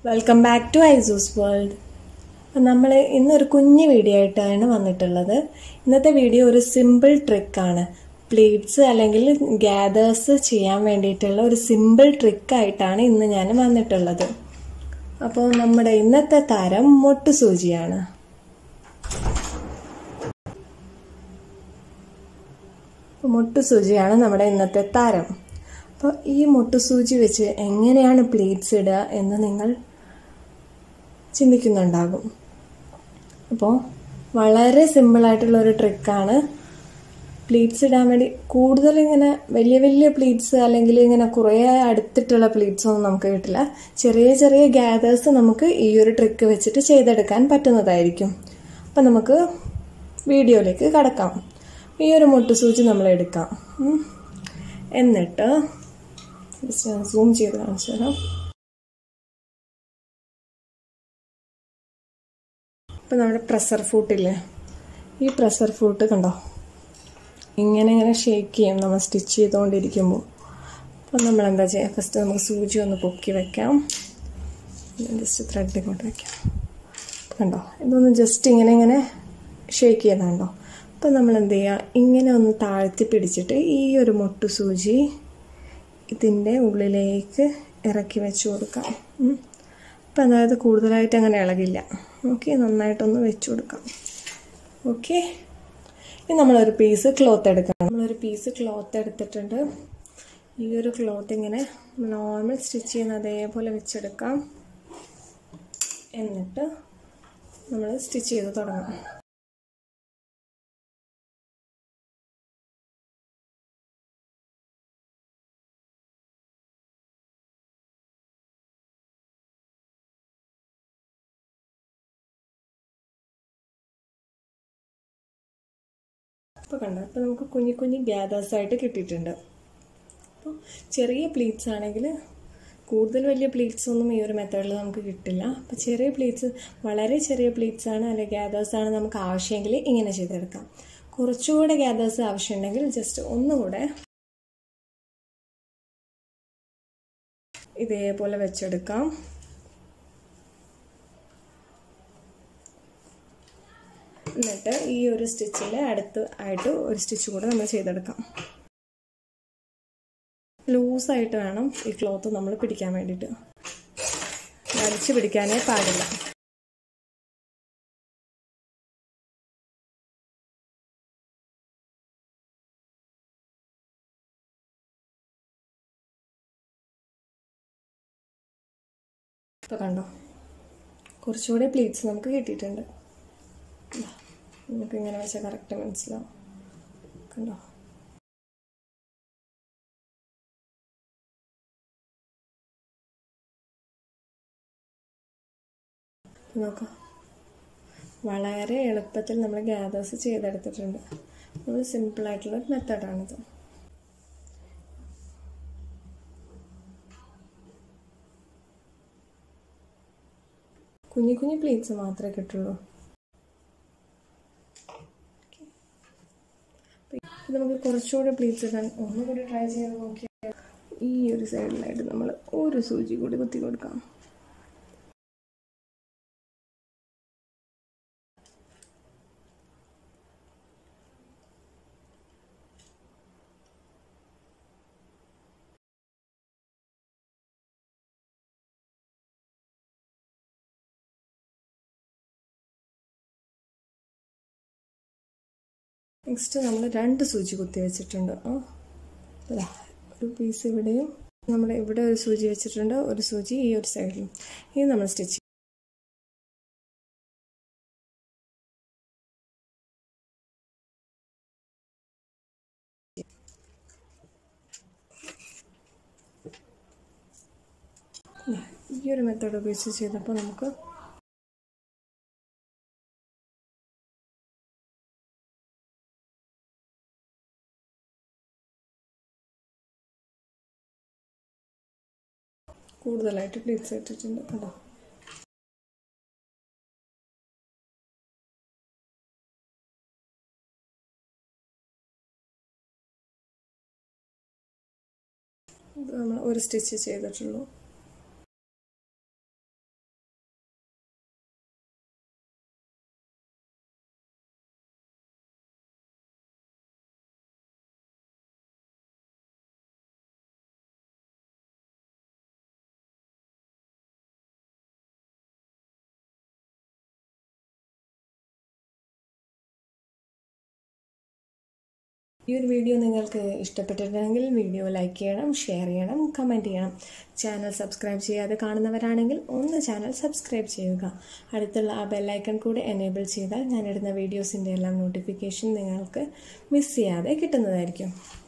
welcome back to Aisu's world നമ്മൾ ഇന്നൊരു കുഞ്ഞു വീഡിയോ ആയിട്ടാണ് വന്നിട്ടുള്ളത് ഇന്നത്തെ വീഡിയോ ഒരു സിമ്പിൾ ട്രിക്കാണ് പ്ലീറ്റ്സ് അല്ലെങ്കിൽ ഗ്യാദേഴ്സ് ചെയ്യാൻ വേണ്ടിയിട്ടുള്ള ഒരു സിമ്പിൾ ട്രിക്കായിട്ടാണ് ഇന്ന് ഞാൻ വന്നിട്ടുള്ളത് അപ്പോൾ നമ്മുടെ ഇന്നത്തെ താരം മൊട്ടുസൂചിയാണ് മുട്ടുസൂചിയാണ് നമ്മുടെ ഇന്നത്തെ താരം അപ്പോൾ ഈ മുട്ടുസൂചി വെച്ച് എങ്ങനെയാണ് പ്ലീറ്റ്സ് ഇടുക എന്ന് നിങ്ങൾ ചിന്തിക്കുന്നുണ്ടാകും അപ്പോൾ വളരെ സിമ്പിളായിട്ടുള്ള ഒരു ട്രിക്കാണ് പ്ലീറ്റ്സ് ഇടാൻ വേണ്ടി കൂടുതൽ ഇങ്ങനെ വലിയ വലിയ പ്ലീറ്റ്സ് അല്ലെങ്കിൽ ഇങ്ങനെ കുറേ അടുത്തിട്ടുള്ള പ്ലീറ്റ്സ് ഒന്നും നമുക്ക് കിട്ടില്ല ചെറിയ ചെറിയ ഗ്യാദേഴ്സ് നമുക്ക് ഈ ഒരു ട്രിക്ക് വെച്ചിട്ട് ചെയ്തെടുക്കാൻ പറ്റുന്നതായിരിക്കും അപ്പം നമുക്ക് വീഡിയോയിലേക്ക് കടക്കാം ഈ ഒരു മുട്ടുസൂചി നമ്മൾ എടുക്കാം എന്നിട്ട് സൂം ചെയ്ത് കാണിച്ചു തരാം ഇപ്പം നമ്മുടെ പ്രഷർ ഫൂട്ടില്ലേ ഈ പ്രഷർ ഫൂട്ട് കണ്ടോ ഇങ്ങനെ ഇങ്ങനെ ഷേക്ക് ചെയ്യും നമ്മൾ സ്റ്റിച്ച് ചെയ്തുകൊണ്ടിരിക്കുമ്പോൾ അപ്പം നമ്മൾ എന്താ ചെയ്യുക ഫസ്റ്റ് നമുക്ക് സൂചി ഒന്ന് പൊക്കി വെക്കാം ജസ്റ്റ് ത്രെഡ് ഇങ്ങോട്ട് വെക്കാം കണ്ടോ ഇതൊന്ന് ജസ്റ്റ് ഇങ്ങനെ ഇങ്ങനെ ഷേക്ക് ചെയ്താണ്ടോ അപ്പം നമ്മൾ എന്ത് ചെയ്യുക ഇങ്ങനെ ഒന്ന് താഴ്ത്തി പിടിച്ചിട്ട് ഈ ഒരു മുട്ടു സൂചി ഇതിൻ്റെ ഉള്ളിലേക്ക് ഇറക്കി വെച്ച് കൊടുക്കാം അപ്പം അതായത് കൂടുതലായിട്ട് അങ്ങനെ ഇളകില്ല ഓക്കെ നന്നായിട്ടൊന്ന് വെച്ച് കൊടുക്കാം ഓക്കെ ഇനി നമ്മളൊരു പീസ് ക്ലോത്ത് എടുക്കണം നമ്മളൊരു പീസ് ക്ലോത്ത് എടുത്തിട്ടുണ്ട് ഈ ഒരു ക്ലോത്ത് ഇങ്ങനെ നോർമൽ സ്റ്റിച്ച് ചെയ്യുന്ന അതേപോലെ വെച്ചെടുക്കാം എന്നിട്ട് നമ്മൾ സ്റ്റിച്ച് ചെയ്ത് തുടങ്ങാം ഇപ്പോൾ കണ്ടോ ഇപ്പോൾ നമുക്ക് കുഞ്ഞു കുഞ്ഞു ഗ്യാദേഴ്സ് ആയിട്ട് കിട്ടിയിട്ടുണ്ട് അപ്പോൾ ചെറിയ പ്ലീറ്റ്സ് ആണെങ്കിൽ കൂടുതൽ വലിയ പ്ലീറ്റ്സ് ഒന്നും ഈ ഒരു മെത്തേഡിൽ നമുക്ക് കിട്ടില്ല അപ്പോൾ ചെറിയ പ്ലീറ്റ്സ് വളരെ ചെറിയ പ്ലീറ്റ്സ് ആണ് അല്ലെങ്കിൽ ഗ്യാദേഴ്സ് ആണ് നമുക്ക് ആവശ്യമെങ്കിൽ ഇങ്ങനെ ചെയ്തെടുക്കാം കുറച്ചുകൂടെ ഗ്യാദേഴ്സ് ആവശ്യമുണ്ടെങ്കിൽ ജസ്റ്റ് ഒന്നുകൂടെ ഇതേപോലെ വെച്ചെടുക്കാം എന്നിട്ട് ഈ ഒരു സ്റ്റിച്ചിൽ അടുത്ത് ആയിട്ട് ഒരു സ്റ്റിച്ച് കൂടെ നമ്മൾ ചെയ്തെടുക്കാം ലൂസായിട്ട് വേണം ഈ ക്ലോത്ത് നമ്മൾ പിടിക്കാൻ വേണ്ടിയിട്ട് വലിച്ചു പിടിക്കാനേ പാടില്ല ഇപ്പോൾ കണ്ടോ കുറച്ചുകൂടെ പ്ലീറ്റ്സ് നമുക്ക് കിട്ടിയിട്ടുണ്ട് നമുക്ക് ഇങ്ങനെ വെച്ചാൽ കറക്റ്റ് മനസ്സിലാവും കണ്ടോ നോക്കാം വളരെ എളുപ്പത്തിൽ നമ്മൾ ഗ്യാദേഴ്സ് ചെയ്തെടുത്തിട്ടുണ്ട് നമ്മൾ സിമ്പിളായിട്ടുള്ള ഒരു മെത്തേഡാണിത് കുഞ്ഞു കുഞ്ഞു പ്ലീറ്റ്സ് മാത്രമേ കിട്ടുള്ളൂ നമുക്ക് കുറച്ചുകൂടി പ്ലീറ്റ്സ് ഇടാൻ ഒന്നുകൂടി ട്രൈ ചെയ്ത് നോക്കിയാൽ ഈ ഒരു സൈഡിലായിട്ട് നമ്മൾ ഒരു സൂചി കൂടി കുത്തി കൊടുക്കാം നെക്സ്റ്റ് നമ്മൾ രണ്ട് സൂചി കുത്തി വെച്ചിട്ടുണ്ട് ആ ഒരു പീസ് ഇവിടെയും നമ്മൾ ഇവിടെ ഒരു സൂചി വെച്ചിട്ടുണ്ട് ഒരു സൂചി ഈ ഒരു സൈഡിലും ഇനി നമ്മൾ സ്റ്റിച്ച് ഈ ഒരു മെത്തേഡ് ഉപയോഗിച്ച് ചെയ്തപ്പോൾ നമുക്ക് കൂടുതലായിട്ട് പ്ലീറ്റ്സ് ഇട്ടിട്ടുണ്ട് കേട്ടോ നമ്മൾ ഒരു സ്റ്റിച്ച് ചെയ്തിട്ടുള്ളൂ ഈ ഒരു വീഡിയോ നിങ്ങൾക്ക് ഇഷ്ടപ്പെട്ടിട്ടുണ്ടെങ്കിൽ വീഡിയോ ലൈക്ക് ചെയ്യണം ഷെയർ ചെയ്യണം കമൻറ്റ് ചെയ്യണം ചാനൽ സബ്സ്ക്രൈബ് ചെയ്യാതെ കാണുന്നവരാണെങ്കിൽ ഒന്ന് ചാനൽ സബ്സ്ക്രൈബ് ചെയ്യുക അടുത്തുള്ള ആ ബെല്ലൈക്കൺ കൂടെ എനേബിൾ ചെയ്താൽ ഞാനിടുന്ന വീഡിയോസിൻ്റെ എല്ലാം നോട്ടിഫിക്കേഷൻ നിങ്ങൾക്ക് മിസ് ചെയ്യാതെ കിട്ടുന്നതായിരിക്കും